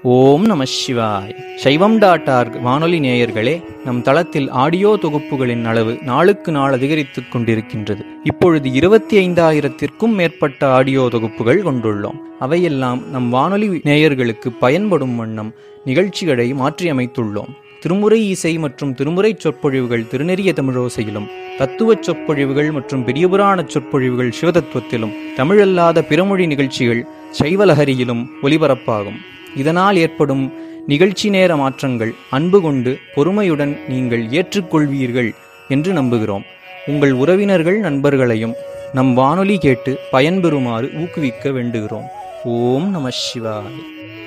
ஓம் நம சிவாய் சைவம் டாட் ஆர்க் வானொலி நேயர்களே நம் தளத்தில் ஆடியோ தொகுப்புகளின் அளவு நாளுக்கு நாள் அதிகரித்துக் கொண்டிருக்கின்றது இப்பொழுது இருபத்தி ஐந்தாயிரத்திற்கும் மேற்பட்ட ஆடியோ தொகுப்புகள் கொண்டுள்ளோம் அவையெல்லாம் நம் வானொலி நேயர்களுக்கு பயன்படும் வண்ணம் நிகழ்ச்சிகளை மாற்றியமைத்துள்ளோம் திருமுறை இசை மற்றும் திருமுறை சொற்பொழிவுகள் திருநெறிய தமிழோசையிலும் தத்துவச் சொற்பொழிவுகள் மற்றும் பெரியபுராண சொற்பொழிவுகள் சிவதத்துவத்திலும் தமிழல்லாத பிறமொழி நிகழ்ச்சிகள் சைவலஹரியிலும் ஒலிபரப்பாகும் இதனால் ஏற்படும் நிகழ்ச்சி நேர மாற்றங்கள் அன்பு கொண்டு பொறுமையுடன் நீங்கள் ஏற்றுக்கொள்வீர்கள் என்று நம்புகிறோம் உங்கள் உறவினர்கள் நண்பர்களையும் நம் வானொலி கேட்டு பயன்பெறுமாறு ஊக்குவிக்க வேண்டுகிறோம் ஓம் நம சிவாய்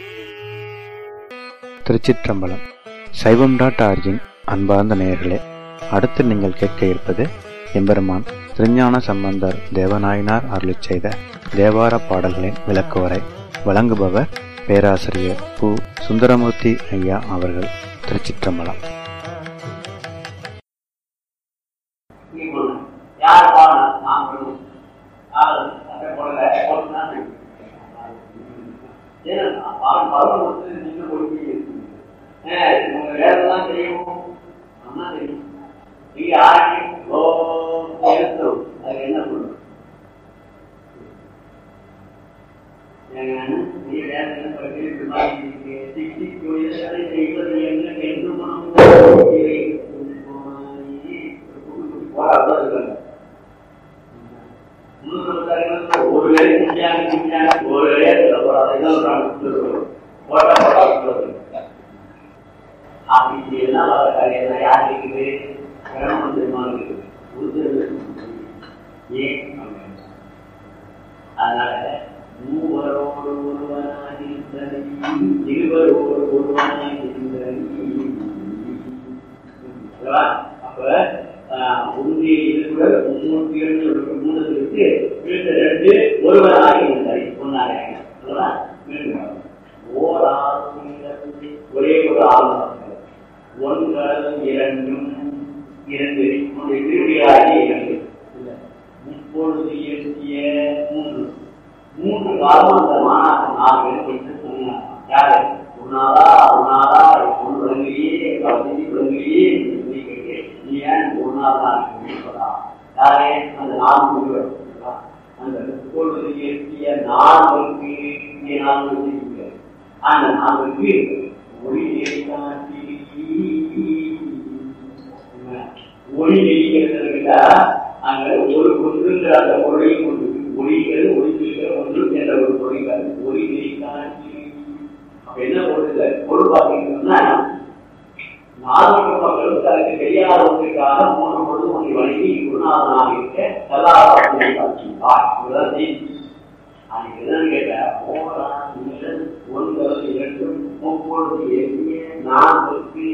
திருச்சிற்றம்பலம் சைவம் டாட் ஆர்ஜின் அன்பார்ந்த நேயர்களே அடுத்து நீங்கள் கேட்க இருப்பது எம்பெருமான் திருஞான சம்பந்தர் தேவநாயனார் அருளிச் செய்த தேவார பாடல்களின் விளக்குவரை வழங்குபவர் பேராசிரியர் பு சுந்தரமூர்த்தி ஐயா அவர்கள் திருச்சிற்றம்பலம் யார் பாடணும் நான் பண்ணும் யார் அதை போடல போட்டுனா பாடம் பருவம் கொடுத்து நீங்க கொடுப்பீங்க உங்க வேலைலாம் தெரியும் அம்மா தெரியும் நீங்க யாரையும் ஓ எடுத்து அது என்ன பண்ணும் நீ வேலை என்ன பண்ணி சிக்ஸ்டி டூ இயர்ஸ் இருபது என்ன என்று மனம் போராட்டம் இருக்காங்க ஒரு வேலை செஞ்சாங்க செஞ்சாங்க ஒரு வேலையை போட்டா போட்டா அப்படி எல்லாம் வர காரியம் யார் இருக்குது கிரமம் தெரியுமா இருக்குது ஏன் அதனால மூவரோடு ஒருவனாக இருந்தது இருவரோடு ஒருவனாக இருந்தது அப்ப உறுதியை இருக்கிற முன்னூத்தி இரண்டு மூணுக்கு வீட்டு ரெண்டு ஒருவராக இருந்தார் சொன்னாங்க ஓர் ஆறு ஒரே ஒரு ஆளுநர் ஒன்றும் இரண்டும் இரண்டு உன்னுடைய திருவிழாகி இரண்டு முப்பொழுது இயற்றிய மூன்று மூன்று காலம் அந்த மாநாட்டம் நாலு பேர் போயிட்டு சொன்னாங்க யாரு உன்னாதா உன்னாதா பொண்ணு விளங்குறியே கவலை விளங்குறியே சொல்லி கேட்டு நீ ஏன் ஒரு நாள் தான் சொல்றா யாரே அந்த நாலு முடிவு அந்த முப்பொழுது இயற்றிய நான்கு நீ நான்கு அந்த நான்கு ஒளி காட்டி ஒளி நெய்கிறத அங்க ஒரு ஒன்றுங்கிற அந்த பொருளையும் கொண்டு ஒளிங்கிறது ஒளிந்திருக்கிற ஒன்று என்ற ஒரு பொருள் ஒளி நெய் காட்டி அப்ப என்ன பொருள் பொருள் பார்த்தீங்கன்னா நான்கு மக்களும் தனக்கு தெரியாத ஒன்றுக்காக மூன்று பொழுது ஒன்றை வழங்கி குருநாதனாக இருக்க சதாபாத்திரை காட்சி இதுதான் செய்தி அன்னைக்கு என்னன்னு கேட்டேன் ஓரான் நிமிடம் ஒன்பது இரண்டு முப்பொழுது எண்ணிய நான்கு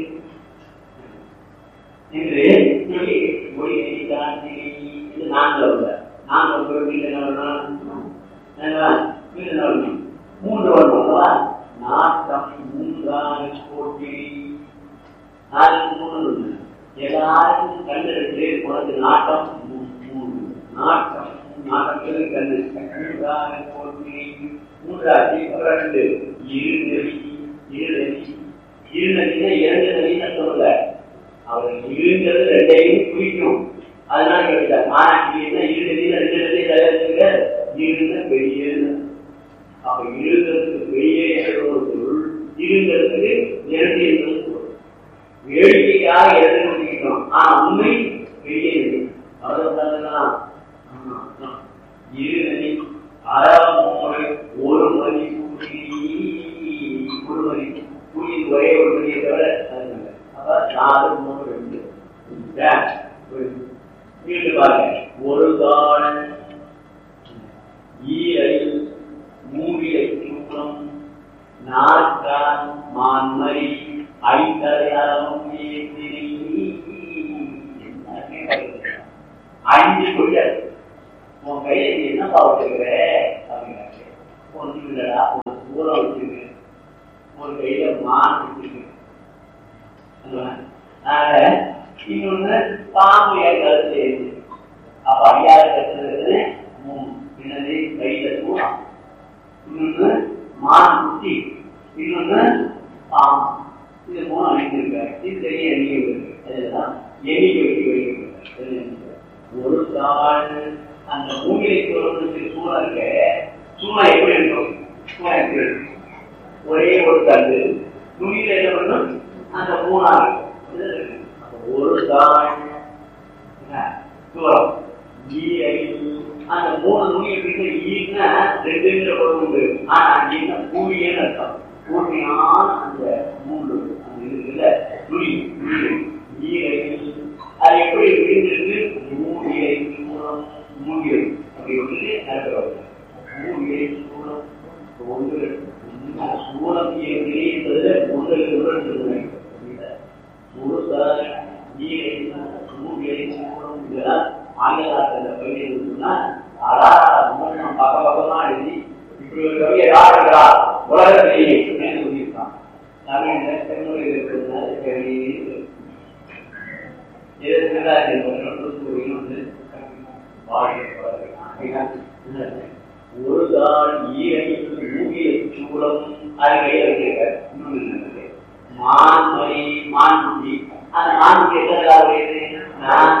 என்று சொல்லி மொழி காட்சி இது நான்கு உள்ள நான்கு பொருள் என்ன வரணும் மூன்று வரணும் அல்லவா நாட்டம் மூன்றாறு கோட்டி நாளைக்கு மூணு எல்லாருக்கும் கண்ணு ரெண்டு உனக்கு நாட்டம் மூணு நாட்டம் நாட்டத்தில் கண்ணு மூன்றாறு கோட்டி மூன்றாச்சு ரெண்டு இரு நெறி இரு நெறி இரு நெறினா இரண்டு நெறின்னு சொல்லல அவர் இருங்கிறது ரெண்டையும் குறிக்கும் அதனால கேட்டார் மாநாட்டினா இரு நெறினா ரெண்டு நெறி தயாரிச்சுங்க இருந்த பெரிய அப்ப இருங்கிறதுக்கு பெரிய ஒரு பொருள் இருங்கிறதுக்கு இரண்டு என்பது பொருள் வேடிக்கையாக எழுதிக்கணும் ஆனா உண்மை பெரிய நெறி அவ்வளவுதான் இரு நெறி அறம் ஒரு மணி கூலி ஒரு மணி கூலி ஒரே ஒரு மணியை தவிர அப்ப நாலு மூணு ரெண்டு வீட்டு பாருங்க ஒரு கால் ஈரை மூடியை சூக்கம் நாற்கான் மான்மரி ஐந்தரையாரம் அஞ்சு கொள்ளாது உன் கையில நீ என்ன பாவத்துக்கிற அப்படிங்கிறாங்க ஒன்றும் இல்லடா ஒரு சூறம் வச்சிருக்கு ஒரு கையில மான் வச்சிருக்கு இன்னொன்னு பாம்பு ஏற்காது செய்யுது அப்ப ஐயாயிரம் கட்டுறது மூணு என்னது கையில சூறம் இன்னொன்னு மான் குட்டி இன்னொன்னு பாம் இது மூணு அணிந்திருக்காரு இது பெரிய எண்ணிக்கை இருக்கு அதுதான் எண்ணிக்கை வச்சு வெளியிட்டிருக்காரு ஒரு தாள் அந்த மூங்கிலை சொல்றதுக்கு சூழல் இருக்க சூழல் எப்படி இருக்கும் சூழல் எப்படி இருக்கும் ஒரே ஒரு கல்லு துணியில என்ன பண்ணும் அந்த மூணா இருக்கும் ஒரு தாள் தூரம் ஈரை அந்த மூணு நுனி எப்படி ஈன்னா ரெண்டுங்கிற பொருள் உண்டு ஆனா ஈன்னா கூலியன்னு அர்த்தம் கூர்மையான அந்த மூன்று அந்த இருக்குல்ல நுனி ஈரை அது எப்படி விரிந்திருக்கு மூலிகை மூலம் மூலிகை அப்படி ஒன்று நடக்கிறது மூலிகை சூழம் ஒன்று சூழம் என்பது ஒன்று சொல்லுங்க முழுசாக ஈரை மூலிகை சூழம் இதெல்லாம் ஆங்கிலாத்தில் பயிர் சொன்னா அடா முன்னம் பக்க பக்கமா எழுதி இப்படி ஒரு கவியை யார் இருக்கிறா உலகத்திலேயே சொல்லியிருக்கான் தமிழ்ல செம்மொழி இருக்கிறதுனால கவி ஒரு தாள் ஈரை மூகிய சூளம் அது கையில் வச்சிருக்காரு இன்னொன்று மான்மொழி மான்குடி அந்த மான்குடி எத்தனை நான்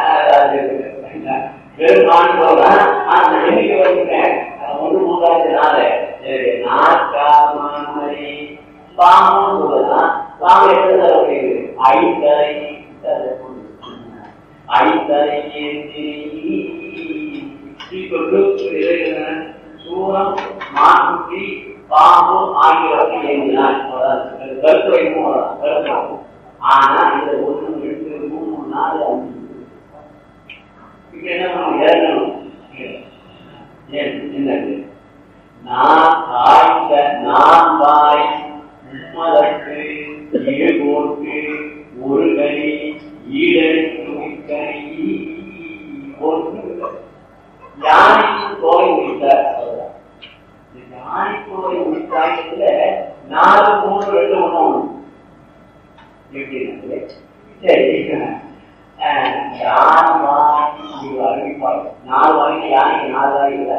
வெறும் மான் போலாம் அந்த எண்ணிக்கை வந்துட்டேன் ஒன்று மூன்றாவது நாள் நாற்கா மான்மொழி பாம்பும் சொல்லலாம் பாம்பு எத்தனை தர முடியுது ஐந்தரை ஐந்தரை சூரம் மான்குட்டி பாம்பு ஆகியவற்றை ஏந்தினான் கருத்துரை கருத்து ஆனா இந்த ஒன்று ரெண்டு மூணு நாலு அஞ்சு இப்ப என்ன பண்ணணும் ஏறணும் என்னது நான் காய்ந்த நான் வாய் மும்மதற்கு ஈடுபோட்டு ஒரு கனி ஈடெடுத்து கனி ஒன்று யானைக்கு தோலை முடித்தார் யானை தோலை முடித்தாயத்துல நாலு மூணு ரெண்டு ஒண்ணு ஒண்ணு எப்படி சரி யானை வாங்கி அறிவிப்பார் நாலு வாங்கி யானைக்கு நாலு வாங்கி இல்லை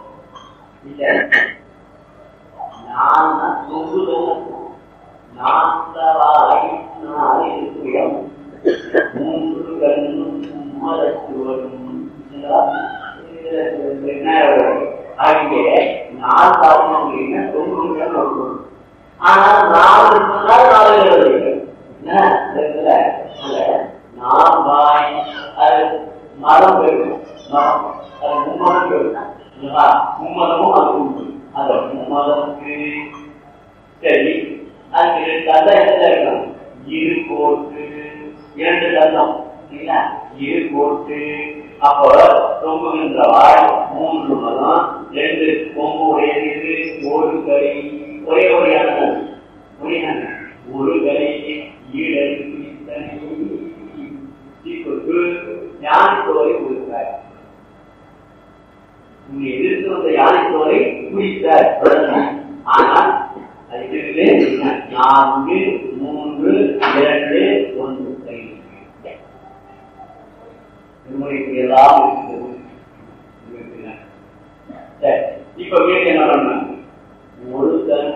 நான் தொங்குதல் நான்காய் நாளை இருக்கிறோம் மூன்று கண்ணும் மதத்து வரும் அங்கே நாலு பாவம் அப்படின்னா தொங்குகள் வரும் ஆனால் நாலு சொன்னால் நாலு எழுதுறீங்க நான் வாய் அது மரம் பெறும் மரம் அது மும்மதம் பெறும் மும்மதமும் அது உண்டு அந்த மும்மதத்துக்கு சரி அதுக்கு ரெண்டு தந்தம் எத்தனை இருக்கணும் இரு கோட்டு இரண்டு தந்தம் இல்லைங்களா இரு கோட்டு அப்போ தொங்குகின்ற வாய் மூன்று மதம் ரெண்டு கொம்பு உடையது ஒரு கை ஒரே ஒரேயான ஒரேயான ஒரு கை ஈடல் ஞானத்தோரை கொடுக்கிறார் உன்னை எதிர்த்து வந்த யானைத்தோரை குடித்தார் ஆனால் அது நான்கு மூன்று இரண்டு ஒன்று திருமுறைக்கு எல்லாம் இப்ப வீட்டு என்ன பண்ண ஒரு தன்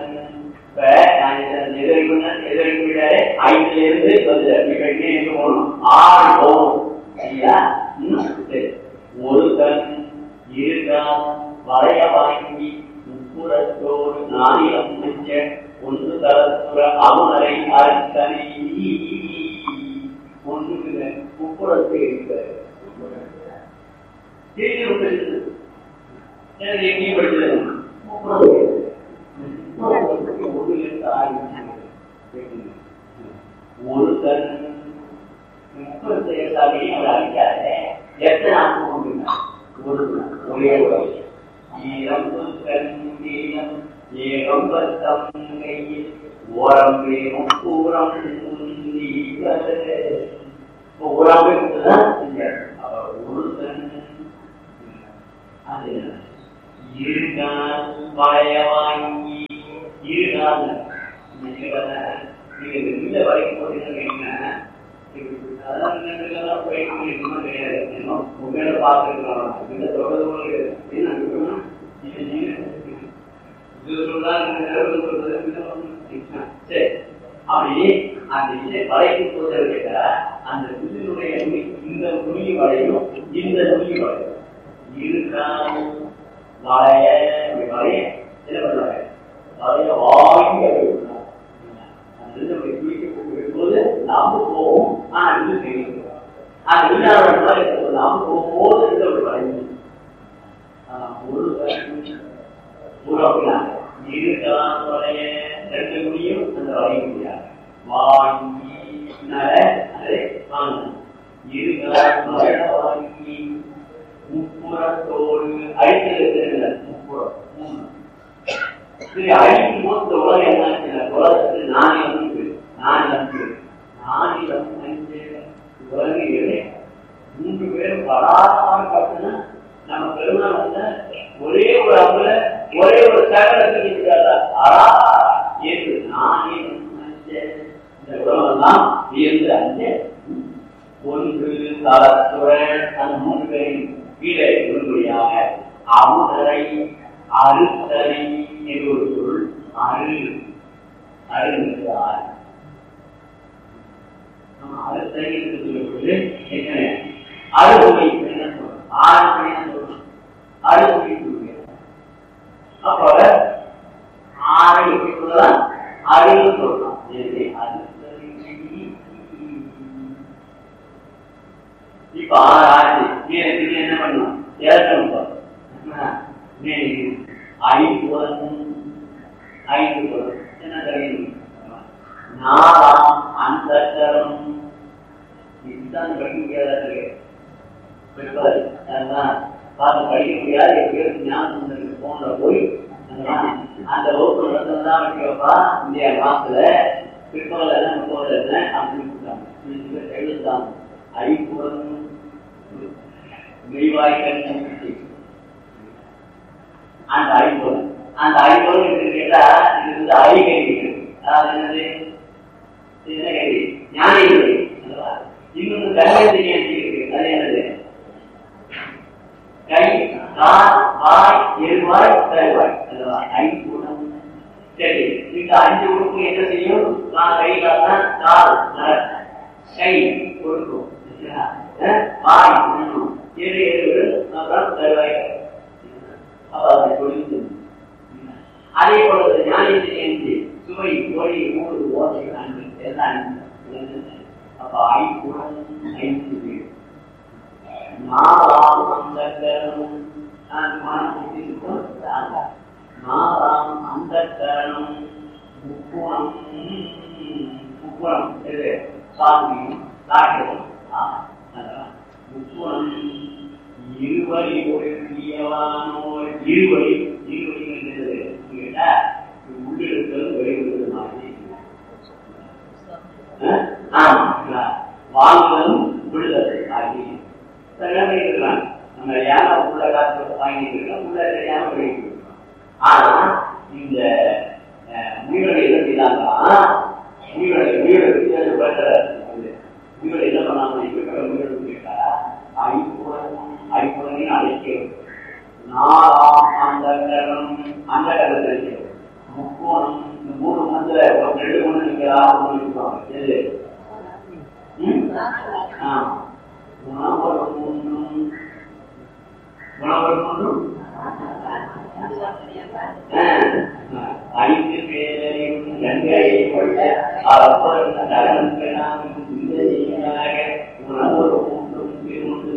எதிர்விடாரு ஐந்துல இருந்து வந்து எங்க போகணும் ஆறு போகணும் சரியா சரி ஒரு கண் இருக்கான் வளைய வாங்கி முப்புறத்தோடு நாணிலம் மிச்ச ஒன்று தளத்துற அமுனரை அறுத்தனை ஒன்று முப்புறத்தை இருக்கிறது எனக்கு எங்கேயும் படிச்சது முப்புறத்தை ஒரு கண் முப்பத்தி எட்டாவது அவர் அடிக்காத எத்தனை ஆண்டு கொண்டிருந்தார் ஒரு ஒரே ஒரு ஈரம்பு கண்ணீரம் ஏகம் பத்தம் கையில் ஓரம் வேகம் பூரம் ஓராமே அவர் ஒரு கண் அது இருக்கான் வளைய வாங்கி இருக்கான் நீங்க இந்த வரைக்கும் போட்டீங்கன்னா இது சொல்றாங்க நிலவு சொல்றது விதம் சரி அப்படி அந்த இதை வளைக்கு போவதற்கு அந்த வில்லினுடைய நுனி இந்த நுனி வளையும் இந்த நுனி வளையும் இருக்கான் வளைய வளைய என்ன பண்ணுவாங்க வளைய வாங்கி அதை விடணும். அந்த இது அப்படி குளிக்க போகும்போது நாம போவோம் ஆனா இது தெரியும் அந்த விஞ்ஞான மாதிரி நாம போகும்போது இது அப்படி வளையும் ஆனா ஒரு ஒரு அப்படின்னா இருக்கான் வளைய ரெண்டு முடியும் அந்த வளைய முடியாது வாங்கி அதை வாங்கணும் இருக்கான் வளைய வாங்கி முப்புறத்தோடு அழித்தல் முப்புறம் மூணு சரி அழிக்கும் போது இந்த உலகம் என்ன உலகத்துக்கு நானே வந்து நானே வந்து நானிலம் உலகம் இல்லை மூன்று பேரும் பராமர கட்டுனா நம்ம பெருமாள் வந்து ஒரே ஒரு அம்புல ஒரே ஒரு சகலத்துக்கு இருக்கிறாரா ஆரா என்று நானே இந்த உலகம் தான் வியந்து அஞ்சு ஒன்று தலத்துடன் அந்த மூன்று பேரின் கீழே ஒன்றுபடியாக அமுதரை அறுத்தலை என்று ஒரு பொருள் அரு அருங்கிறது ஆறு அறுத்தலை என்று சொல்லப்படுது என்ன அறுபொழி என்ன சொல்லணும் ஆறு மணி சொல்லணும் அறுபொழி சொல்லுங்க அப்போ ஆறு எப்படி சொல்லலாம் அருள் சொல்லலாம் எனவே அறுத்தலை இப்ப ஆறு ஆச்சு நீங்க என்ன பண்ணணும் இறக்கணும் ஐம்புறம் ஐந்து புறம் என்ன தெரியும் நாலாம் அந்த தரம் இதுதான் படிக்க முடியாத பார்த்து படிக்க முடியாது எப்படியும் ஞாபகம் போன போய் அந்த வகுப்பு நடந்ததுதான் வைக்கப்பா இந்தியா மாசத்துல பிற்பகல் என்ன முற்பகல் என்ன அப்படின்னு கொடுத்தாங்க எழுதுதான் ஐம்புறம் மெய்வாய்க்கண் அந்த ஐம்பொருள் அந்த ஐம்பொருள் என்று கேட்டா இது வந்து அறிகை அதாவது என்னது இது என்ன கேள்வி ஞானி இன்னொன்று கண்மதி கேள்வி இருக்கு அது என்னது கை கால் வாய் எருவாய் தருவாய் அல்லவா ஐம்புலம் சரி இந்த அஞ்சு உறுப்பு என்ன செய்யும் நான் கை கால் கால் கை கொடுக்கும் வாய் உண்ணும் ஏழு ஏழு அப்புறம் தருவாய் அதே போல ஞானத்தை சுவை ஒளி மூடு ஓசை அன்பு எல்லாம் அப்ப ஐம்புறம் ஐந்து வீடு நாலாம் அந்த கரணம் நான் மனசுக்கும் நாலாம் அந்த கரணம் முப்புறம் முப்புறம் எது சாமியும் காட்டும் முப்புறம் இருவழி ஒழுங்கியவானோர் இருவழி இருவழி என்றது கேட்டா உள்ளிருத்தல் வெளியிடுவது மாதிரி ஆமா வாழ்வதும் விடுதல் ஆகிய இருக்கலாம் நம்ம ஏன் உள்ள காசு வாங்கிட்டு இருக்கோம் உள்ள தெரியாம வெளியிட்டு ஆனா இந்த முயலை என்ன செய்தாங்கன்னா முயலை முயலை முயலை என்ன பண்ணாங்க இப்ப முயல் கேட்டா ஐப்புறம் ஐப்புறமே அழைக்கிறது நாலாம் அந்த கரணம் அந்த கரணத்தை அழைக்கிறது முக்கோணம் இந்த மூணு மந்திர ரெண்டு மூணு நீங்க ஆறு இருப்பாங்க எது குணவரம் ஒன்றும் குணவரம் ஒன்றும் ஐந்து பேரையும் கங்கையை கொள்ள அப்புறம் நகரம் சிந்தனையாக உணவரம் ஒன்றும் திருண்டு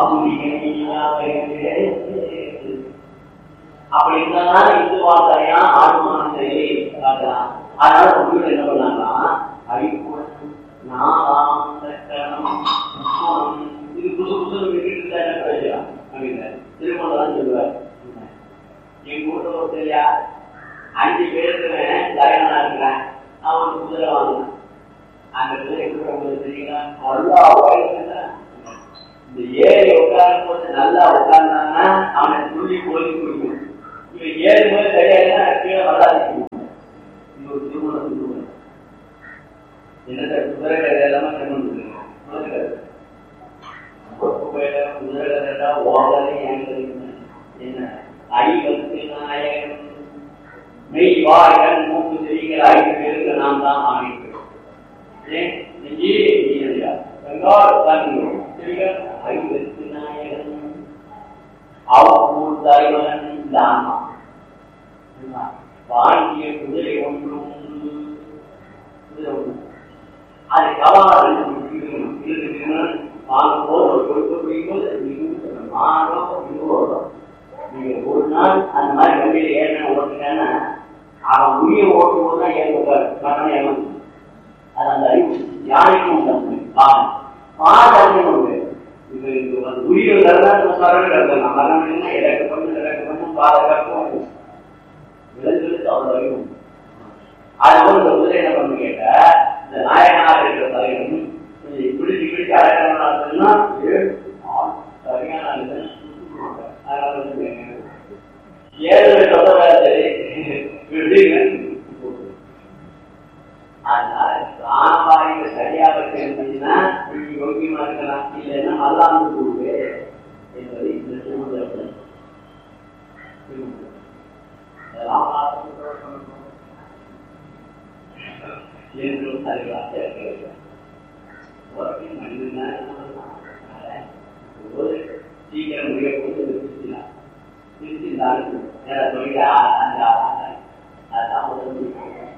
அப்படி இருந்தாலும் இந்து வார்த்தையா ஆடுமான செயலை காட்டலாம் அதனால உங்களோட என்ன பண்ணாங்கன்னா ஐக்குணம் நாலாம் சக்கரம் முக்கோணம் இது புது புது விட்டுட்டு இருந்தா என்ன பிரயோஜனம் அப்படின்னு திருமணம் சொல்லுவார் என் கூட ஒருத்தரியா அஞ்சு பேருக்கு லயனா இருக்கிறேன் அவன் குதிரை வாங்கினான் அந்த குதிரை எப்படி தெரியுங்களா நல்லா வயசு இந்த ஏறி உட்காரும் போது நல்லா உட்கார்ந்தாங்கன்னா அவனை துள்ளி போய் குடிக்கும் இவன் ஏறும் போது சரியா கீழே வராது இது ஒரு திருமண திருமணம் என்ன குதிரை கதை எல்லாமே திருமணம் குதிரை கதை ஓடலே ஏன் என்ன ஐ வந்து நாயகன் மெய் வாய்கள் மூக்கு செடிகள் ஐந்து பேருக்கு நாம் தான் ஆணைக்கிறோம் ஏன் நெஞ்சே நீ இல்லையா வெங்காய தன் செடிகள் ஐந்து நாயகன் அவப்பூர் தலைவன் தாமா வாங்கிய குதிரை ஒன்று உண்டு குதிரை ஒன்று அது கவாறு வாங்க போது ஒரு கொடுக்க பிடிக்கும்போது நீங்க மாறோ இதுவோ நீங்க ஒரு நாள் அந்த மாதிரி வண்டியில ஏறின ஓட்டுனா அவன் உரிய ஓட்டும் போது தான் ஏற்பட்டார் மரணம் ஏமாந்து அது அந்த அறிவு யாருக்கும் உண்டு பாவம் பாடம் உண்டு இது இது வந்து உயிர் தரதான் சொல்றாங்க நம்ம மரணம் இலக்கு பண்ணு இலக்கு பண்ணு பாதுகாப்பும் விலங்குகளுக்கு அவ்வளவு அறிவு உண்டு. அது போல இந்த குதிரை என்ன பண்ணு கேட்ட இந்த நாயகனாக இருக்கிற தலைவன் பிடிச்சு பிடிச்சு அடக்கணும்னா சரியான ஆளு. அதனால வந்து ஏழு சொல்றாரு அதனால பிராணவாயு சரியாக இருந்துச்சுன்னா நீ யோகியமா இருக்கலாம் இல்லைன்னா அல்லாமல் கூடுவே என்பதை இந்த திருமணத்தில் அதெல்லாம் பார்த்து என்றும் அறிவாக இருக்கிறது சீக்கிரம் முடிய போது நிறுத்தினார் நிறுத்தினாலும் சொல்லி அந்த அதுதான் முதல்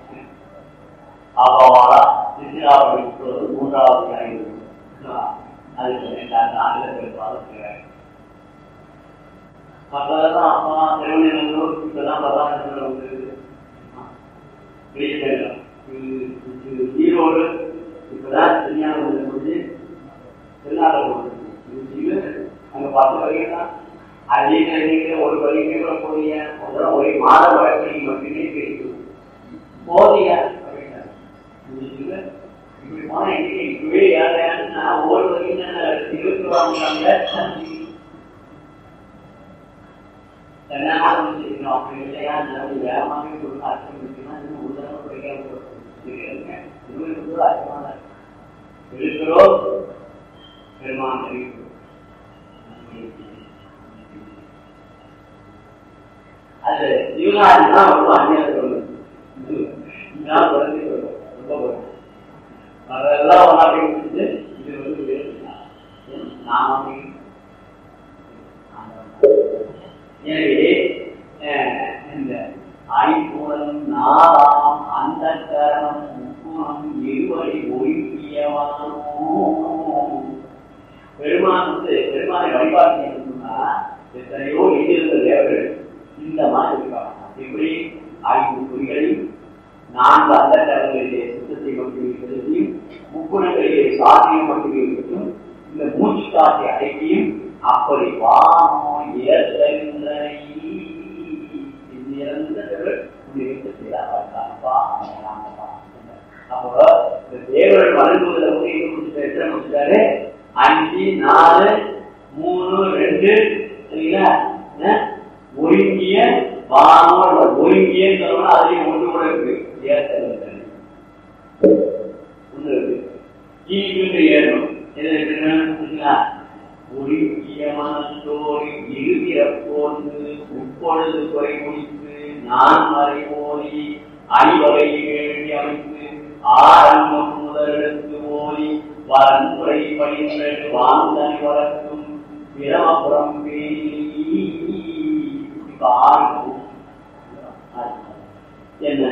அவ்வாறா திருச்சிராப்பள்ளி இப்பொழுது மூன்றாவது ஐந்து அதுக்கு ரெண்டாண்டு ஆண்டுகள் பெரும்பாலும் மற்றதான் அப்பா திருவண்ணூர் இப்பதான் பத்தாண்டு வந்து ஈரோடு இப்பதான் திருஞானம் வந்து முடிஞ்சு திருநாளூர் அங்க பத்து வரைக்கும் தான் அதே நீங்க ஒரு வழிக்கு கூட போறீங்க முதல்ல ஒரே மாத வழக்கு மட்டுமே கிடைக்கும் போதிய இப்படி போனா எங்க இப்பவே ஏழையான்னு ஒவ்வொரு வரைக்கும் இருபத்தி ரூபாங்க கல்யாணம் பண்ணிக்கணும் அப்படி இல்லையா நல்லது வேகமாகவே கொடுக்க அர்த்தம் இருக்குன்னா இன்னும் ஒரு தடவை படிக்காம இருபது அர்த்தமான இருக்கிறோம் பெருமான் அறிவிக்கிறோம் அது ஜீவனாதிதான் ரொம்ப அந்நியம் சொல்லணும் இதுதான் குறைஞ்சி சொல்லணும் ரொம்ப குறைஞ்சி அதெல்லாம் ஒன்றாட்டி முடிச்சு இது வந்து வேறு நாம எனவே இந்த ஐம்புலம் நாலாம் அந்த கரணம் முக்குணம் இருவரை ஒழுங்கியவானோ பெருமான் வந்து பெருமானை வழிபாடு செய்யணும்னா எத்தனையோ எங்கிருந்த தேவர்கள் இந்த மாதிரி இருப்பாங்க இப்படி ஐந்து குறிகளையும் நான்கு அந்த கரங்களிலே சுத்தத்தை மட்டுமே செலுத்தியும் முக்குணங்களிலே சாத்தியம் மட்டுமே இருக்கும் இந்த மூச்சு காற்றை அடக்கியும் அப்படி வானோ இயற்கை அப்போ இந்த தேவர்கள் வழங்குவதில் வந்து எங்க முடிச்சுட்டு எத்தனை முடிச்சுட்டாரு அஞ்சு நாலு மூணு ரெண்டு சரிங்களா ஒருங்கிய வானம் ஒருங்கிய சொல்லணும் அதுலயும் ஒன்று கூட இருக்கு ஏற்கனவே ஒன்று இருக்கு கீழ் ஏறணும் எது இருக்குன்னா ஒழுங்கியமானத்தோடு இருகிறப்போன்று முப்பொழுது குறை முடித்து நான் மறை ஓடி அணிவகை வேண்டி அமைத்து ஆரம்பம் முதலெடுத்து ஓடி வரன்முறை பணிந்தது வாந்தனை வளர்க்கும் பிரமபுரம் என்ன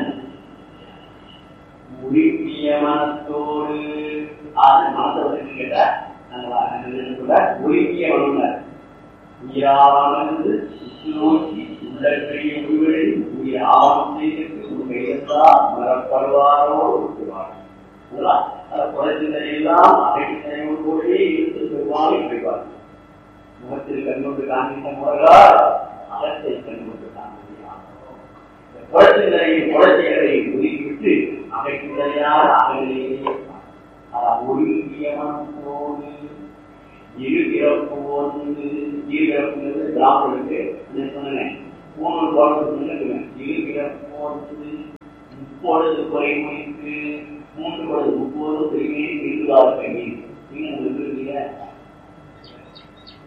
முடிப்பிய மனத்தோடு அது மனத்தை வந்து கேட்டா உருக்கிய வல்லுநர் உயிரானது நோக்கி உள்ளற்கரிய உயிரை உயிர் ஆவணம் செய்திருக்கு உண்மையெல்லா மரப்படுவாரோ இருக்கிறார் குறைந்ததையெல்லாம் அடைத்தனையோடு கூடவே இருந்து பெருமாள் கிடைப்பார் முகத்தில் கண்ணொன்று காண்பித்த முறையால் அகத்தை கண்ணொன்று காண்பிக்கிறார் குறைந்ததையும் குறைச்சிகளை ஒதுக்கிவிட்டு அகைக்குள்ளையார் அகலிலேயே ஒழுங்கியமனத்தோடு இரு இறப்பு ஒன்று இரு இறப்புங்கிறது பிராமணனுக்கு நான் சொன்னேன் மூணு குழந்தை சொன்னேன் இரு இறப்பு ஒன்று முப்பொழுது குறை முடித்து மூன்று பொழுது முப்பது திரும்பி இருபதாறு கண்ணி நீங்க உங்களுக்கு இருக்கீங்க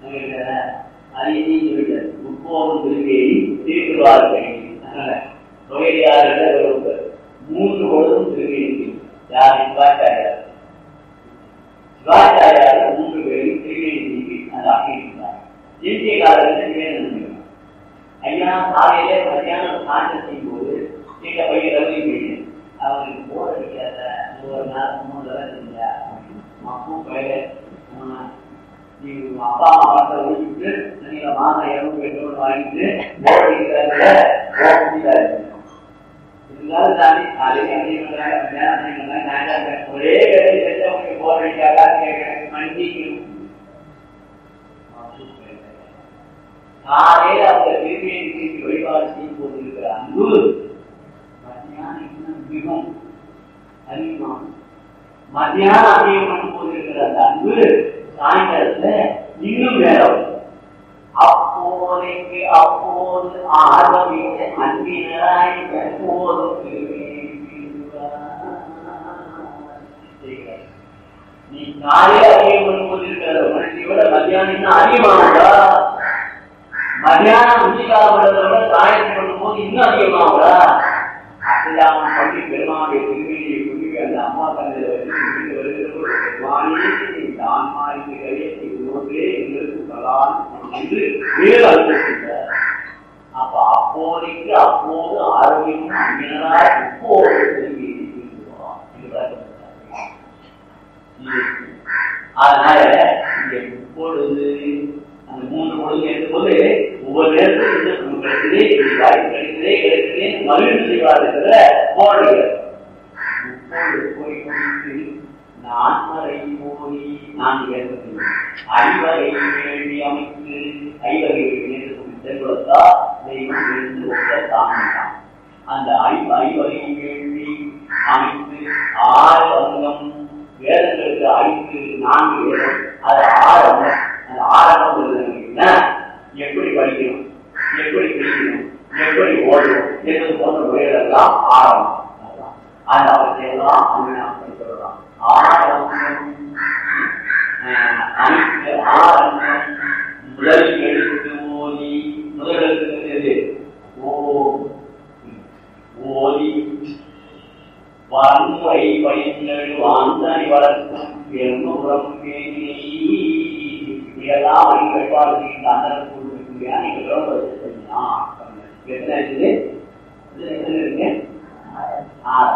அது நீங்க முப்பது திரும்பி திருவாறு கண்ணி அதனால தொகையாளர் ஒருவர் மூன்று பொழுதும் திருநீர் யார் சிவாச்சாரியார் சிவாச்சாரியார் மூன்று பேரும் திருநீர் நீக்கி அந்த ஆக்கியிருந்தார் இந்திய காலத்தில் ஐயா காலையில மத்தியானம் சாயந்தரம் செய்யும் போது எங்க பையன் ரவி பையன் அவருக்கு போர் அடிக்காத ஒரு நாள் மூணு தடவை செஞ்சா அப்பவும் பயிர நீ அப்பா அம்மா பணத்தை ஒழிச்சுட்டு நீங்க மாதம் இரநூறு எட்நூறு வாங்கிட்டு போர் அடிக்கிறாங்க போக முடியாது இருந்தாலும் தாண்டி காலையில அடி பண்றாங்க மத்தியானம் அடி பண்றாங்க சாயங்காலம் ஒரே வேலை செஞ்சவங்க போர் அடிக்காதா கேட்கறேன் மன்னிக்கணும் காலையில அவங்க திரும்பியை திரும்பி வழிபாடு செய்யும் போது இருக்கிற அன்பு மத்தியானம் இன்னும் மிகவும் அதிகமாகும் மத்தியானம் அதிகம் பண்ணும் போது இருக்கிற அந்த அன்பு சாயங்காலத்துல இன்னும் வேற அப்போதைக்கு அப்போது ஆர்வமிக்க அன்பினராய் எப்போதும் நீ காலையில அதிகம் பண்ணும் போது இருக்கிற மனுஷனை விட மத்தியானம் இன்னும் அதிகமாகுதா மத்தியானம் உச்சிகாலம் பண்றதை விட சாயந்தரம் பண்ணும்போது இன்னும் அதிகமாகுதா அப்படிதான் பள்ளி பெருமானுடைய திருமணியை குடிக்க அந்த அம்மா தந்தை வச்சு வருகிறோம் வாணி தான் மாறிக்கு கையத்தை உணவே எங்களுக்கு கலான் என்று வேறு அர்த்தத்தில் அப்ப அப்போதைக்கு அப்போது ஆரோக்கியமும் அஞ்ஞனாய் இப்போது திரும்பி இருக்கிறோம் என்று விளக்கப்பட்டார். அதனால இங்க இப்பொழுது அந்த மூன்று பொழுது எடுக்கும்போது ஒவ்வொரு நேரத்தில் இந்த கிடைக்குதே வாய்ப்பு கிடைக்குதே கிடைக்குதே மகிழ்ச்சி செய்வார்கள் போடுகிறது இப்பொழுது போய் கொண்டு நான்மறை போய் நான் கேட்கிறேன் ஐவகை வேள்வி அமைத்து ஐவகை என்று தென்படுத்தா தெய்வம் இருந்து ஒத்த தாமதான் அந்த ஐ ஐவகை வேள்வி அமைத்து ஆறு அங்கம் வேதங்களுக்கு ஐந்து நான்கு வேதம் அது ஆறு அங்கம் அந்த ஆரம்பம் எப்படி படிக்கணும் எப்படி பிடிக்கணும் எப்படி ஓடணும் என்பது போன்ற முறைகளெல்லாம் ஆரம்பம் அதான். அந்த அவற்றையெல்லாம் அங்கே நாம் படிக்கிறோம் ஆரம்பம் அஹ், அனைத்து ஆரம்பம் முதல் எழுத்து ஓதி முதல் எழுத்து எது ஓ ஓதி வன்முறை பயிர்கள் வாந்தனை வளர்க்கும் பெருமுறம் இதெல்லாம் வழி வழிபாடு செய்கின்ற அண்ணன் கொடுத்துருக்கீங்க நீங்க எவ்வளவு செய்யலாம் எத்தனை இருக்குது இது எத்தனை இருக்கு ஆறு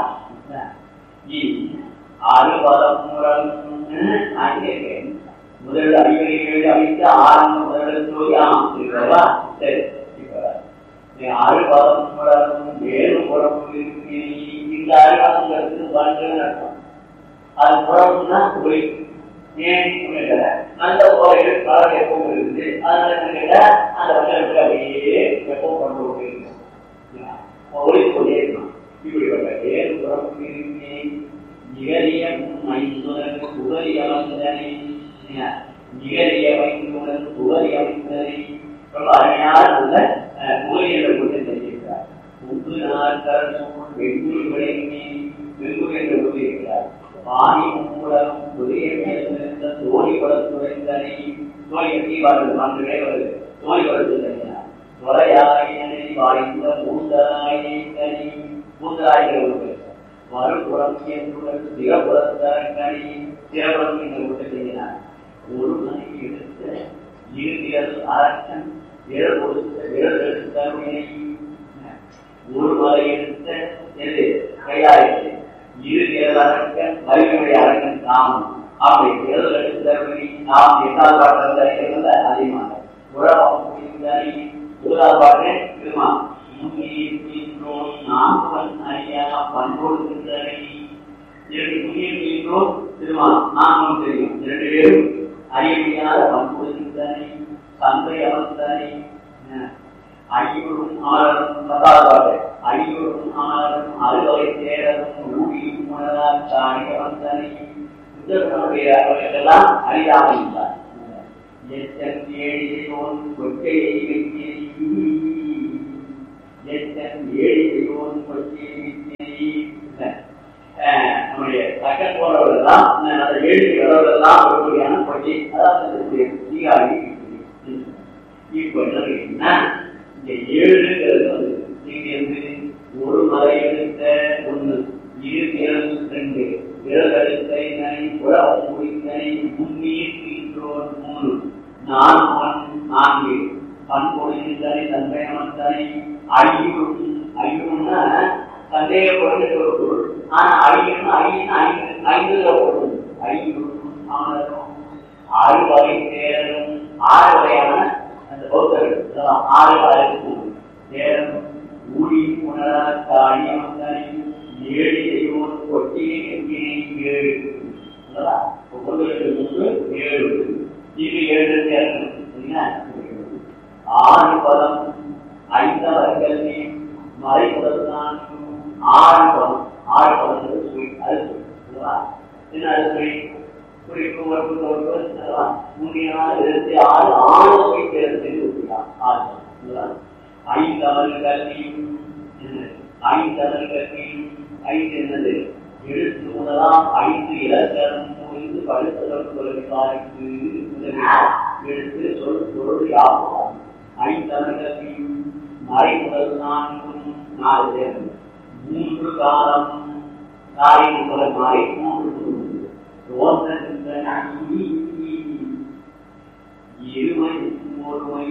அறுபதம் அங்கே முதல் அறிவுரைகள் அமைத்து ஆரம்ப முதல் தோயாம் இருக்கிறதா சரி இப்ப அறுபதம் வேறு புறம் இந்த அறிவாங்கிறது வாழ்க்கைன்னு அர்த்தம் அது புறம்னா ஒளி ஏன் புரியல நல்ல ஓரைகள் பல எப்பவும் இருக்குது அதனால என்ன கேட்டா அந்த வசனத்துக்கு அப்படியே எப்பவும் கொண்டு கொண்டே இருக்கும் ஒளி கொண்டே இருக்கும் இப்படிப்பட்ட வேறு புறம் நிகழியம் ஐந்துடன் உதவி அமைந்தனை நிகழிய வைத்துடன் உதவி அமைந்தனை ரொம்ப அருமையான நல்ல உதவி என்ற கொண்டு தெரிவிக்கிறார் முன்பு நாட்கள் வெண்குறி விளைவி வெண்குறி என்று கூறியிருக்கிறார் வாணி மூலம் புதிய மேலிருந்த தோழி படத்துறைந்தனை தோழி கட்டி வாழ்ந்து மாண்டுகளே வருது தோழி படத்து தனியார் துறையாயினை வாய்ந்த மூந்தராயினை தனி மூந்தராய்கிற ஒரு மறுபுறம் என்றுடன் திறப்புறத்தனி திறப்புறம் என்ற கூட்ட செய்கிறார் ஒரு மணி எடுத்த இறுதியல் அரசன் விரல் கொடுத்த விரல் எடுத்த ஒரு மலை எடுத்த எது கையாயிற்று இறுதி அரக்கன் வலிமையுடைய அரக்கன் நாம் அப்படி விரல் எடுத்த நாம் எட்டாவது பாட்டில் அறிகிறத அதிகமாக உறவம் புரிந்தாரி முதலாவது பாட்டு திருமா முன்னியிருக்கின்றோம் நான்கு அறியா பண்பொழுகின்றனை இரண்டு முன்னியிருக்கின்றோம் திருமா நான்கும் தெரியும் இரண்டு பேரும் அறிய முடியாத பண்பொழுகின்றனை தந்தை அவர்த்தனை ஐயூரும் ஆளரும் பத்தாவது ஐயூரும் ஆளரும் அறுவகை தேரரும் ஊழியும் உணரால் தானிய வந்தனை புத்தகனுடைய அவர்களெல்லாம் அறியாமல் இருந்தார் எத்தன் ஏழியோன் கொச்சையை வைத்தேரி எத்தன் ஏழியோன் கொச்சையை வைத்தேரி நம்முடைய சக்கன் போன்றவர்கள் தான் அந்த ஏழு வரவர்கள்லாம் ஒருவரையான கொச்சை அதாவது சீகாரி இப்போ என்ன இந்த ஏழுங்கிறது வந்து இங்கிருந்து ஒரு மலை எடுத்த ஒன்று இரு விரல் ரெண்டு விரல் எடுத்த இணை உலகம் முடிந்தனை முன்னீர் தீன்றோர் மூணு நான் மண் நான்கு பண்பொழிந்தனை தந்தையமத்தனை ஐயும் ஐயும்னா சந்தேகப்படுகிற ஒரு பொருள் ஆனா ஐயும் ஐயும் ஐந்து ஐந்துல பொருள் ஐயும் ஆனதும் ஆறு வகை தேரலும் ஆறு வகையான அந்த பௌத்தர்கள் அதான் ஆறு வகை தேரம் ஊழி உணரா தாடி அமர்ந்தனை ஏழு செய்வோம் கொட்டியை எண்ணினை ஏழு அல்லவா? ஒவ்வொருவருக்கு முன்பு ஏழு இது ஏழு தேரணும் சரிங்களா? ஆறு பதம் ஐந்தவர்கள் மறை பதத்தான் ஆறு பதம் ஆறு பதம் சொல்லி அது சொல்லி அல்லவா? என்ன அது சொல்லி குறிப்பு ஒன்று ஒன்று அல்லவா? மூன்றினால் இருபத்தி ஆறு ஆறு குறிப்பிடத்தில் ஆறு அல்லவா? ஐந்தவர்களையும் ஐந்தவர்களையும் ஐந்து என்னது எழுத்து முதலாம் ஐந்து இலக்கணம் புரிந்து படுத்தல் சொல்லுவாருக்கு எழுத்து சொல் பொருள் யாவும் ஐந்தவர்களையும் மறை முதல் நான்கும் நாலு பேர் மூன்று காலம் நாளை முதல் மாறி மூன்று ரோசன் இருமை ஒருமை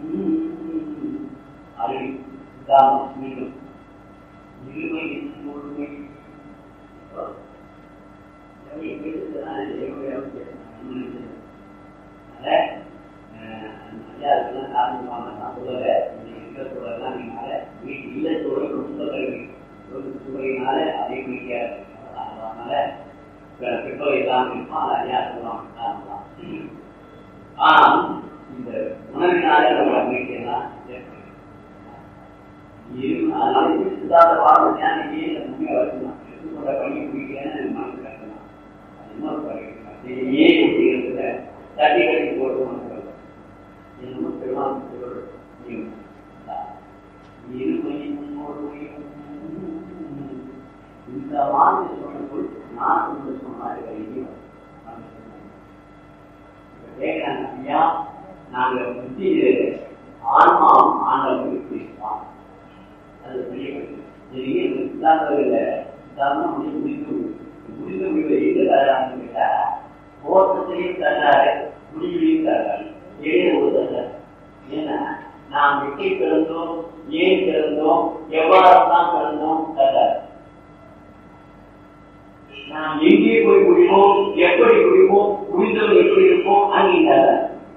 அறிவி உதாரணம் மீண்டும் இருமை ஒருமை அதே முடிக்காது அதனால பிற்பகை எல்லாம் இருப்பான் ஐயா சொல்லுவாங்க ஆனால் இந்த உணவினாலே நம்ம நம்பிக்கையெல்லாம் அதனால சித்தாந்த பாடம் ஞானிக்கு உண்மையை வச்சுக்கலாம் எடுத்துக்கொண்ட பணி பிடிக்கலன்னு மனசு கட்டலாம் அது இன்னொரு பணி ஏன் அப்படிங்கிறதுல தட்டி கட்டி போடுவோம் என்னமோ பெருமாள் இருமையும் ஒருமையும் இந்த மாதிரி சொன்னபோது நான் வந்து சொன்னாரு கையும் கேட்கிறாங்க ஐயா நாங்க புத்தி ஆன்மாவும் ஆண்டவனுக்கு பிரிப்பான் அது பெரிய இல்லாதவர்கள சாதாரண முடிவு முடிந்து முடிந்த முடிவை எங்க தரான்னு கேட்டா தோட்டத்திலையும் தர்றாரு முடிவிலையும் தர்றாரு ஏழு ஒரு தர்றாரு ஏன்னா நாம் எப்படி பிறந்தோம் ஏன் பிறந்தோம் எவ்வாறெல்லாம் பிறந்தோம் தர்றாரு நாம் எங்கே போய் முடிவோம் எப்படி முடிவோம் முடிந்தவன் எப்படி இருப்போம் அங்கீகார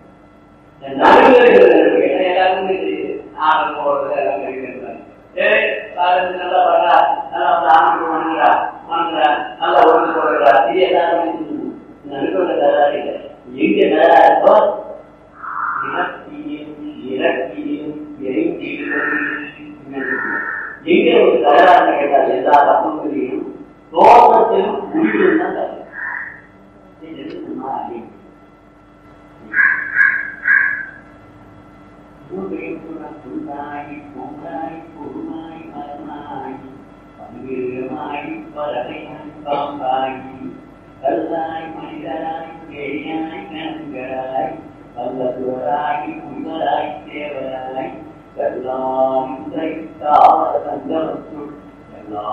எல்லாருமே தெரியுது ஆறு போறது எல்லாம் கிடைக்கிறாங்க ஏய் காலேஜ் நல்லா பண்றா நல்லா தானம் பண்ணுறா பண்ணுறா நல்லா ஒழுங்கு போடுறா இது எல்லாருமே நடுவில் தராது இல்லை எங்க தரா இருக்கோ இலக்கியம் இலக்கியம் எங்க ஒரு தகராறு கேட்டால் எல்லா தப்புகளையும் தோட்டத்திலும் முடிவிலும் தான் தரும் புல்லாய் பொங்காய் பொருளாய் மரமாய் பங்கீரமாய் பறவையாய் பாம்பாய் கல்லாய் மனிதராய் கேயாய் நன்கராய் வல்லசுவராய் முகராய் தேவராய் கல்லாய் தாவர சங்கமத்துள் எல்லா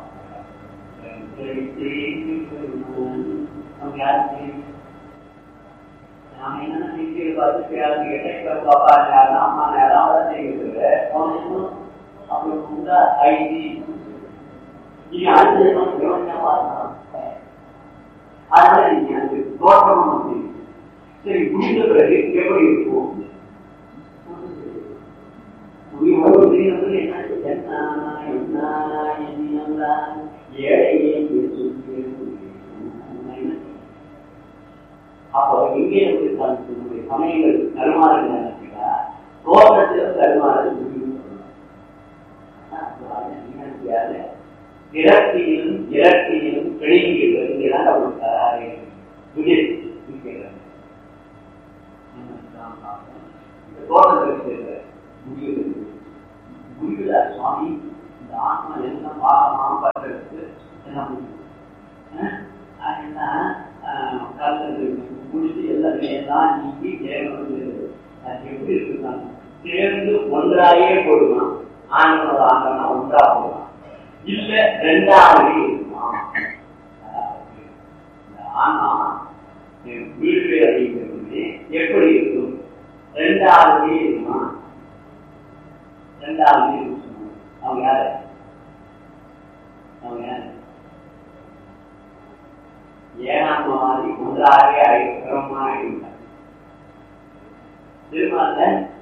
நாம் என்ன நிச்சய பார்த்து பேராது கேட்ட பாப்பா நேரம் அம்மா நேரம் அவதான் செய்கிறது அவங்களுக்கு உண்டா ஐடி நீங்க அடுத்த யோசனை பார்க்கலாம் அதனால நீங்க அது தோற்றமா வந்து சரி முடிந்த பிறகு எப்படி இருக்கும் அப்போ எங்கே நம்முடைய சமயங்கள் கருமாறு நினைச்சா தோட்டத்தில் கருமாறு இறக்கியிலும் இறக்கியிலும் கிழங்கியில் இங்கேதான் அவருக்கு விஜய் தோட்டத்தில் முடிவு முடிவுல சுவாமி இந்த ஆத்மா என்ன பாகமாக பண்றதுக்கு என்ன முடியும் முடிச்சு எல்லாமே எல்லாம் நீக்கி தேவை அது எப்படி இருக்குதான் சேர்ந்து ஒன்றாயே போடுவான் ஆண்டவனோட ஆண்டவனா ஒன்றா போடுவான் இல்ல ரெண்டாவது இருக்குமா இந்த ஆன்மா என் வீடு அப்படிங்கிறது எப்படி இருக்கும் ரெண்டாவது இருக்குமா ரெண்டாவது இருக்குமா அவங்க யாரு அவங்க யாரு ஏழாம் மாதிரி முதலாக அழைக்கிறமா இருந்தார் திருமால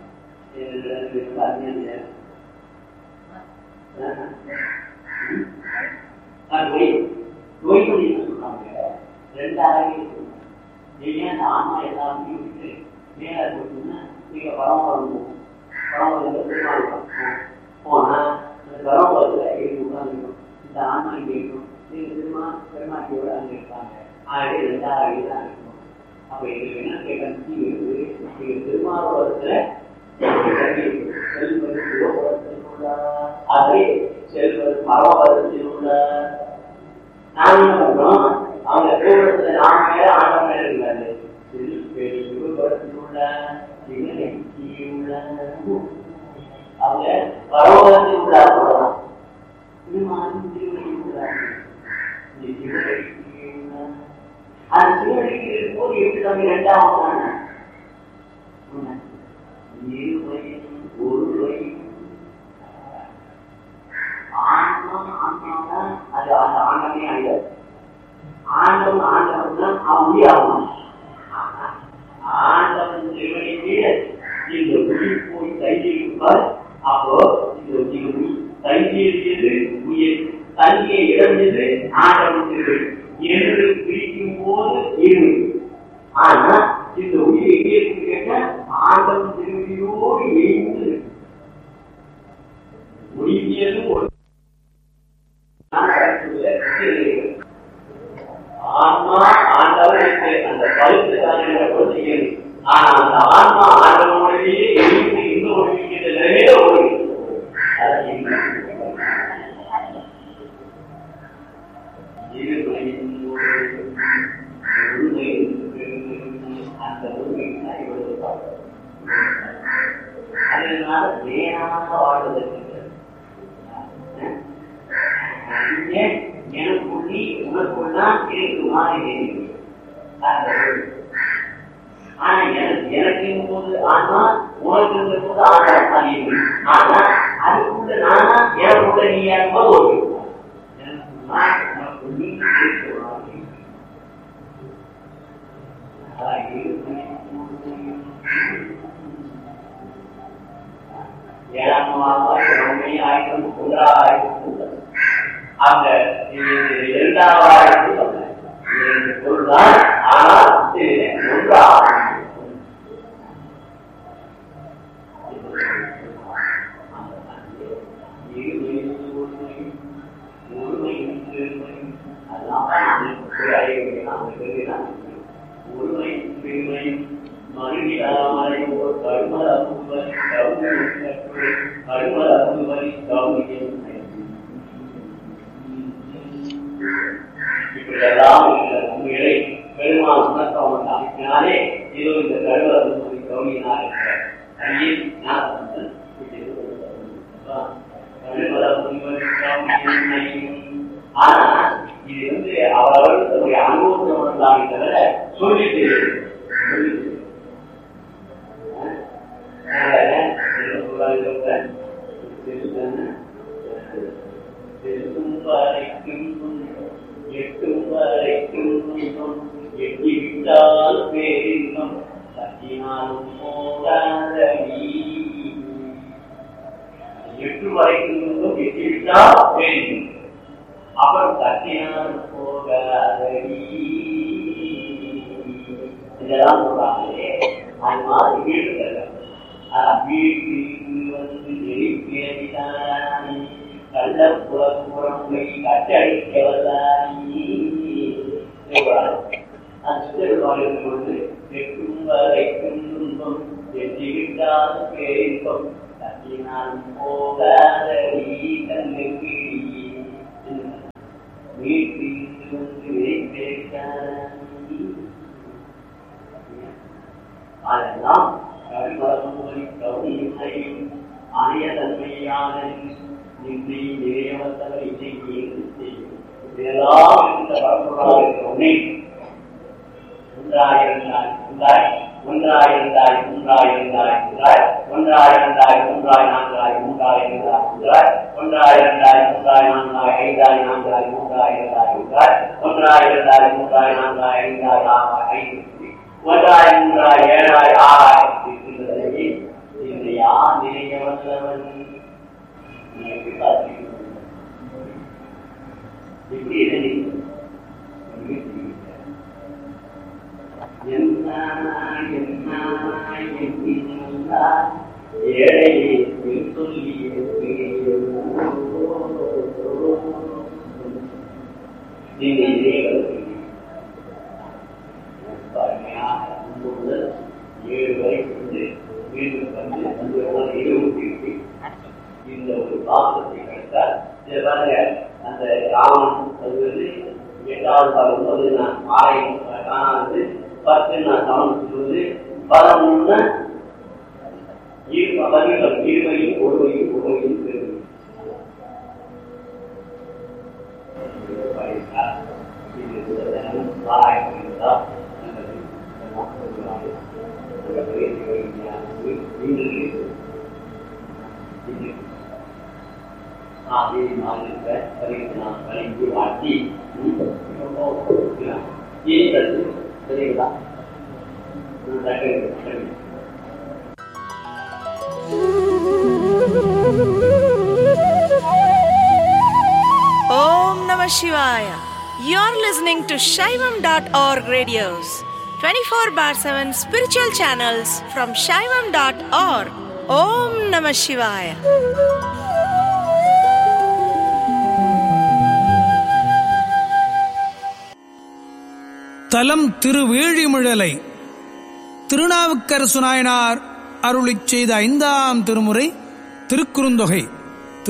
நோய் நோய் நொடி சொல்றாங்க ரெண்டாவது நீங்க அந்த ஆன்மா எல்லாத்தையும் விட்டு மேல போட்டுன்னா நீங்க பரம்பரம் பரம்பரம் திருமால் போனா அந்த பரம்பரத்துல இருக்கு உட்காந்துருக்கும் இந்த ஆன்மா இங்க இருக்கும் நீங்க திருமா பெருமாட்டியோட அங்க இருப்பாங்க ஆகவே ரெண்டாவது தான் இருக்கும் அப்ப எங்களுக்கு என்ன கேட்க நீங்க திருமாவளத்துல செல்வது சிவபுரத்தில் உள்ளார் அதே செல்வது மரபத்தில் உள்ளார் நாம என்ன பண்றோம் அவங்க சிவபுரத்துல நாம மேல ஆண்டவன் மேல இருக்காரு சிவபுரத்தில் உள்ள உள்ள அவங்க பரவத்தில் உள்ளார் போடலாம் திருமாலும் திருவடியில் உள்ளார் அந்த சிவனுக்கு இருக்கும்போது எப்படி தம்பி ரெண்டாவது ஒரு ஆன்மா ஆன்மாதான் அது அந்த ஆண்டமே அழியாது ஆண்டவன் ஆண்டவன் தான் அவன் உயிராகும் ஆண்டவன் திருவடிக்கு இந்த உயிர் போய் தைரியிருப்பார் அப்போ இந்த உயிர் தைரியது உயிர் தங்கிய இடம் எது ஆண்டவன் திருவடி என்று பிரிக்கும் போது இருமை ஆனா இந்த உயிர் எங்கே இருக்கு கேட்டா ஆண்டவன் திருவிழியோடு இணைந்து முடிவியது ஒரு ஆன்மா ஆண்டவன் என்று அந்த பழுத்து தான் ஆனா அந்த ஆன்மா ஆண்டவனுடைய இணைந்து இன்னும் ஒழிக்கின்ற நிலையில ஒரு அந்த உண்மைக்கு இவ்வளவு அதனால நேராக வாழ்வதற்கு எனக்குள்ளி உனக்குள்ளான் இருக்குமாறு ஆனா எனக்கு எனக்கு இருக்கும்போது ஆனா உனக்கு இருக்கும்போது ஆண்டவன் அறிவு ஆனா அதுக்குள்ள நானா எனக்குள்ள நீ இருக்கும்போது ஒரு உனக்கு நீ ஏழாம் மாதம் ஆயிரம் ஒன்றாயிரம் அந்த இரண்டாவது ஆயிரத்தி இரண்டு பொருள்தான் ஆனால் ஒன்றாகும் ஒருமை பெருமை மறுவிடாமலை ஒரு கருமல அம்புவரி கவுனி கருமல அம்புவரி கவுனியம் இப்படியெல்லாம் இந்த உண்மைகளை பெருமாள் உணர்த்தவன் அமைப்பினாலே இதோ இந்த கருமல அம்புவரி கவுனியினால் இருக்கிற அங்கே ஞாபகம் கருமல அம்புவரி கவுனியம் ஆனா இது வந்து அவரவர்கள் தன்னுடைய அனுபவத்தை உணர்ந்தாமே தவிர சொல்லிட்டு சொல்லிட்டு எட்டும் வரைக்கும் எட்டிவிட்டால் பேரின்பம் சத்தினாலும் போகாதடி எட்டு வரைக்கும் எட்டிவிட்டால் பேரின்பம் அவர் தட்டினால் போகாதடி இதெல்லாம் சொல்றாங்களே அது மாதிரி வீடு வீட்டுக்கு வந்து நெருப்பியடிதான் கள்ள புறப்புறங்களை கட்டடிக்க வல்லானி வந்து வெட்டும் வரைக்கும் துன்பம் வெற்றிவிட்டால் பேரின்பம் தட்டினால் போகாதடி கண்ணுக்கு வீட்டில் வந்து வைத்திருக்கானி அதெல்லாம் கவிவரமுறை கவிதை அணைய தன்மையான நின்றை நிறையவத்தவர் இசை துணை ஒன்றாயிருந்தாய் ஒன்றாய் ஒன்றாயிருந்தாய் ஒன்றாயிருந்தாய் ஒன்றாய் ஒன்றாயிருந்தாய் ஒன்றாய் நான்காய் மூன்றாயிருந்தாய் ஒன்றாய் ஒன்றாயிருந்தாய் மூன்றாய் நான்காய் ஐந்தாய் நான்காய் மூன்றாயிருந்தாய் ஒன்றாய் ஒன்றாயிருந்தாய் மூன்றாய் நான்காய் ஐந்தாய் ஆறாய் ஐந்து ஒன்றாய் மூன்றாய் ஏழாய் ஆறாய் இருக்கின்றதை இன்று யார் நினைக்க வந்தவன் எனக்கு பார்க்கிறேன். எப்படி நினைக்கிறேன் என்ன என்ன எண்ணினார் ஏழையை சொல்லி நீங்க இதே முதல் ஏழு வரை வந்து வீட்டுக்கு வந்து வந்து இருபத்தி எட்டு இந்த ஒரு பாசத்தை கிடைத்தால் இதை பாருங்க அந்த ராமன் அது வந்து எட்டாவது பால் ஒன்பது நான் மாலை காணாது பத்து நான் சமம் சொல்வது பதினொன்று இரு பதினெட்டு இருமையும் ஒருமையும் ஒருமையும் பெருமையும் சரிங்களா Om Namah Shivaya. You're listening to Shaivam.org radios, 24 bar 7 spiritual channels from Shaivam.org. Om Namah Shivaya. தலம் திருவேழிமிழலை திருநாவுக்கரசு நாயனார் அருளிச் செய்த ஐந்தாம் திருமுறை திருக்குறுந்தொகை